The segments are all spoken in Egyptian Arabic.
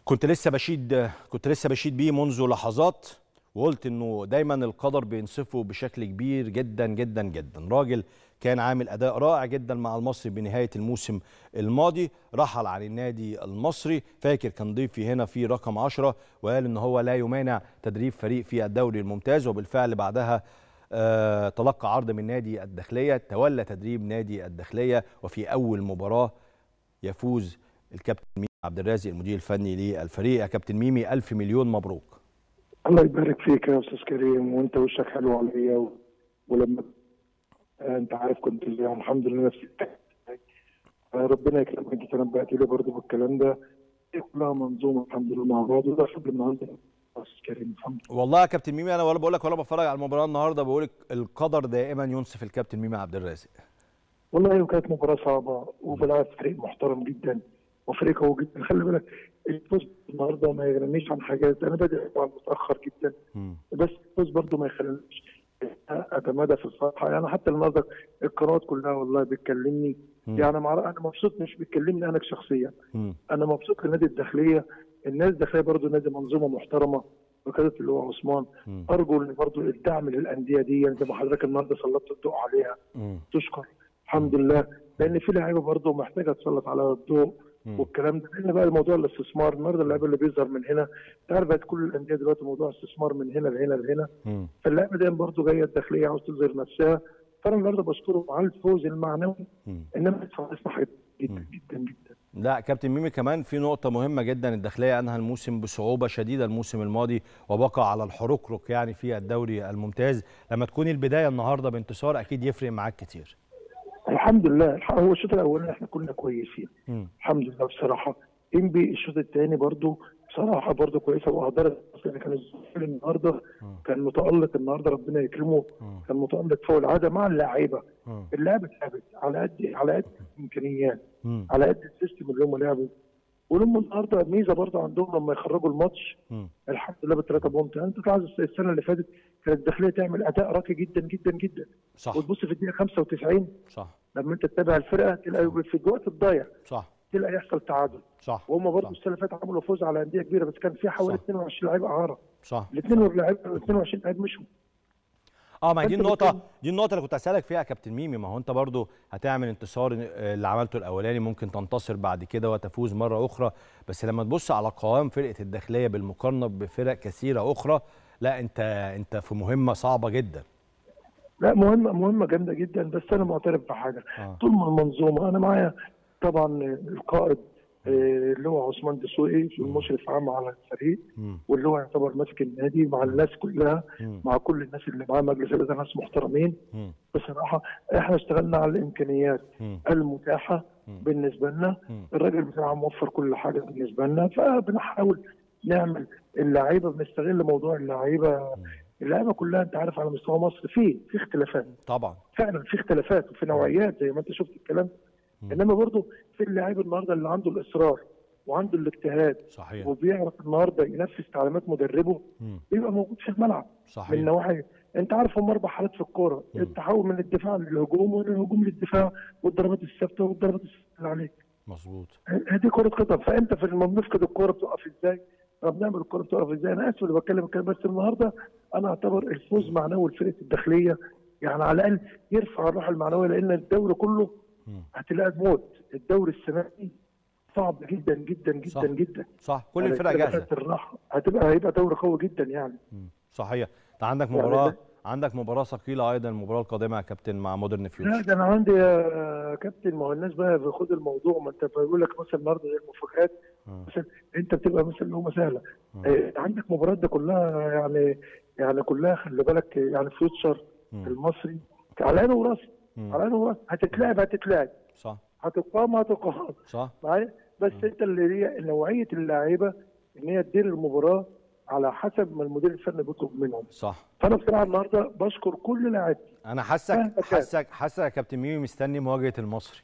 كنت لسه بشيد كنت لسه بشيد بيه منذ لحظات وقلت انه دايما القدر بينصفه بشكل كبير جدا جدا جدا راجل كان عامل اداء رائع جدا مع المصري بنهايه الموسم الماضي رحل عن النادي المصري فاكر كان ضيفي هنا في رقم 10 وقال ان هو لا يمانع تدريب فريق في الدوري الممتاز وبالفعل بعدها آه تلقى عرض من نادي الداخليه تولى تدريب نادي الداخليه وفي اول مباراه يفوز الكابتن ميمي عبد الرازق المدير الفني للفريق يا كابتن ميمي ألف مليون مبروك الله يبارك فيك يا استاذ كريم وانت وشك حلو عليا و... ولما آه انت عارف كنت اليوم الحمد لله نفسي آه ربنا يكرمك انت تنبأت لي برضه بالكلام ده كلها منظومه الحمد لله مع بعض وده حب النهارده استاذ كريم الحمد لله والله يا كابتن ميمي انا ولا بقول لك ولا بتفرج على المباراه النهارده بقول لك القدر دائما ينصف الكابتن ميمي عبد الرازق والله وكانت مباراه صعبه وبلعب فريق محترم جدا وفريق قوي جدا خلي بالك الفوز النهارده ما يغنيش عن حاجات انا بادئ طبعا متاخر جدا مم. بس الفوز برضه ما يخلينيش اتمادى في الفرحه يعني حتى النهارده القنوات كلها والله بتكلمني مم. يعني مع انا مبسوط مش بتكلمني انا شخصيا مم. انا مبسوط لنادي الداخليه الناس الداخليه برضه نادي منظومه محترمه بقياده اللي هو عثمان مم. ارجو ان برضه الدعم للانديه دي زي ما حضرتك النهارده سلطت الضوء عليها مم. تشكر الحمد لله لان في لعيبه برضه محتاجه تسلط على الضوء مم. والكلام ده لان بقى الموضوع الاستثمار النهارده اللعيبه اللي بيظهر من هنا انت عارف بقت كل الانديه دلوقتي موضوع استثمار من هنا لهنا لهنا مم. فاللعيبه دي برضه جايه الداخليه عاوز تظهر نفسها فانا النهارده بشكره على الفوز المعنوي مم. انما يدفع حاجات جدا مم. جدا جدا لا كابتن ميمي كمان في نقطة مهمة جدا الداخلية أنهى الموسم بصعوبة شديدة الموسم الماضي وبقى على الحركرك يعني في الدوري الممتاز لما تكون البداية النهاردة بانتصار أكيد يفرق معاك كتير الحمد لله الح- هو الشوط الاولاني احنا كنا كويسين مم. الحمد لله بصراحه انبي الشوط الثاني برضو بصراحه برضو كويسه وقدرت يعني كان الزمالك النهارده مم. كان متالق النهارده ربنا يكرمه مم. كان متالق فوق العاده مع اللعيبه مم. اللعبه اتلعبت على قد على قد الامكانيات مم. على قد السيستم اللي هم لعبوا ولما النهارده ميزه برضه عندهم لما يخرجوا الماتش مم. الحمد لله بالثلاثه بونت انت تلاحظ السنه اللي فاتت كانت الداخليه تعمل اداء راقي جدا جدا جدا صح وتبص في الدقيقه 95 صح لما انت تتابع الفرقه تلاقي في الوقت الضايع صح تلاقي يحصل تعادل صح وهم برضه صح. السنه اللي فاتت عملوا فوز على انديه كبيره بس كان في حوالي صح. 22 لعيب اعاره صح ال 22 لعيب 22 لعيب مشوا اه ما هي دي فأنت النقطة بتكلم- دي النقطة اللي كنت اسألك فيها يا كابتن ميمي ما هو انت برضو هتعمل انتصار آه، اللي عملته الاولاني ممكن تنتصر بعد كده وتفوز مرة اخرى بس لما تبص على قوام فرقة الداخلية بالمقارنة بفرق كثيرة اخرى لا انت انت في مهمة صعبة جدا لا مهمه مهمه جامده جدا بس انا معترف بحاجه اه طول ما المنظومه انا معايا طبعا القائد آه، اللي هو عثمان دسوقي المشرف عام على الفريق مم. واللي هو يعتبر ماسك النادي مع الناس كلها مم. مع كل الناس اللي معاه مجلس الاداره ناس محترمين مم. بصراحه احنا اشتغلنا على الامكانيات مم. المتاحه مم. بالنسبه لنا مم. الراجل بتاعنا موفر كل حاجه بالنسبه لنا فبنحاول نعمل اللعيبه بنستغل موضوع اللعيبه اللعيبه كلها انت عارف على مستوى مصر في في اختلافات طبعا فعلا في اختلافات وفي نوعيات زي ما انت شفت الكلام مم. انما برضه في اللعيب النهارده اللي عنده الاصرار وعنده الاجتهاد صحيح وبيعرف النهارده ينفذ تعليمات مدربه مم. بيبقى موجود في الملعب من صحيح نواحي انت عارف هم اربع حالات في الكوره مم. التحول من الدفاع للهجوم ومن الهجوم للدفاع والضربات الثابته والضربات الثابته اللي عليك مظبوط هذه كره قدم فانت في لما بنفقد الكوره بتقف ازاي؟ لما بنعمل الكوره بتقف ازاي؟ انا اسف اللي بتكلم الكلام بس النهارده انا اعتبر الفوز معنوي لفرقه الداخليه يعني على الاقل يرفع الروح المعنويه لان الدوري كله مم. هتلاقي موت الدوري السنه دي صعب جدا جدا جدا صح. جدا صح كل يعني الفرق الفرقة جاهزة بتاعت الراحه هتبقى هيبقى دوري قوي جدا يعني مم. صحيح انت عندك يعني مباراة ده- عندك مباراة ثقيلة ايضا المباراة القادمة يا كابتن مع مودرن لا فيوتشر ده انا عندي يا كابتن ما هو الناس بقى بياخد الموضوع ما انت بيقول لك مثلا النهارده زي المفاجآت آه. مثلا انت بتبقى مثلا اللي هو سهله مم. آه، عندك مباريات ده كلها يعني يعني كلها خلي بالك يعني فيوتشر مم. المصري على عينه وراسي مم. على عينه وراسي هتتلعب هتتلعب صح هتقام هتقام صح معايا بس انت اللي هي نوعيه اللعيبه ان هي تدير المباراه على حسب ما المدير الفني بيطلب منهم صح فانا بصراحه النهارده بشكر كل لاعبتي انا حاسك مهما كان. حاسك حاسك يا كابتن ميمي مستني مواجهة المصري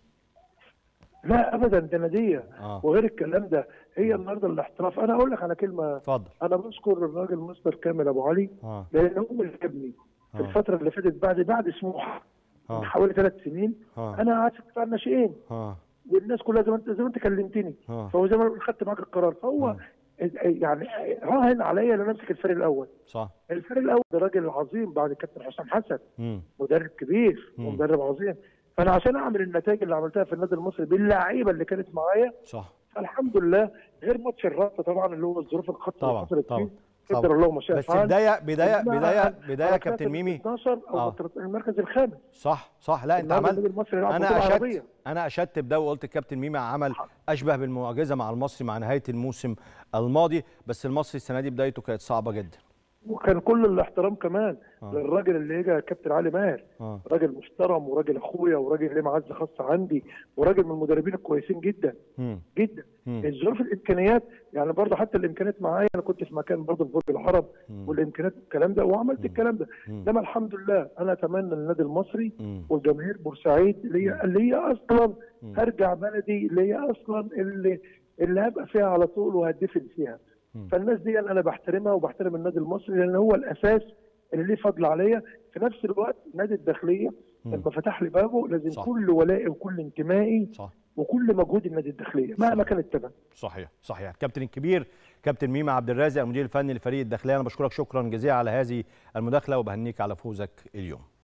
لا ابدا ده ناديه اه وغير الكلام ده هي النهارده الاحتراف انا اقول لك على كلمه اتفضل انا بشكر الراجل مستر كامل ابو علي اه لان هو اللي جابني في آه. الفتره اللي فاتت بعد بعد سموحه من اه حوالي ثلاث سنين اه انا قعدت في الناشئين اه والناس كلها زي ما انت زي ما انت كلمتني اه فهو زي ما أنا خدت معاك القرار فهو آه. يعني راهن عليا ان أنا امسك الفريق الاول صح الفريق الاول ده راجل عظيم بعد الكابتن حسام حسن مم. مدرب كبير مم. ومدرب عظيم فانا عشان اعمل النتائج اللي عملتها في النادي المصري باللعيبه اللي كانت معايا صح الحمد لله غير ماتش الرابطه طبعا اللي هو الظروف الخاصه طبعا، اللي حصلت طبعا، فيه طبعا. قدر الله ما شاء بس فعل بدايه بدايه إنما بدايه أنا- بدايه أنا كابتن طلعت ميمي 12 او آه. بطلت المركز الخامس صح صح لا انت النهارده عملت النادي المصري يلعب انا بطولة اشدت عربية. انا اشدت بده وقلت الكابتن ميمي عمل اشبه بالمعجزه مع المصري مع نهايه الموسم الماضي بس المصري السنه دي بدايته كانت صعبه جدا وكان كل الاحترام كمان آه. للراجل اللي اجى كابتن علي ماهر اه راجل محترم وراجل اخويا وراجل ليه معزه خاصه عندي وراجل من المدربين الكويسين جدا مم. جدا مم. الظروف الامكانيات يعني برضه حتى الامكانيات معايا انا كنت في مكان برضه في برج العرب مم. والامكانيات الكلام ده وعملت الكلام ده مم. انما الحمد لله انا اتمنى للنادي المصري مم. والجماهير بورسعيد اللي هي اللي هي اصلا مم. هرجع بلدي اللي هي اصلا اللي اللي هبقى فيها على طول وهدفن فيها مم. فالناس دي انا بحترمها وبحترم النادي المصري لان هو الاساس اللي ليه فضل عليا في نفس الوقت نادي الداخليه مم. لما فتح لي بابه لازم صح. كل ولائي وكل انتمائي صح وكل مجهود النادي الداخليه مهما كان الثمن صحيح صحيح الكابتن الكبير كابتن ميمي عبد الرازق المدير الفني لفريق الداخليه انا بشكرك شكرا جزيلا على هذه المداخله وبهنيك على فوزك اليوم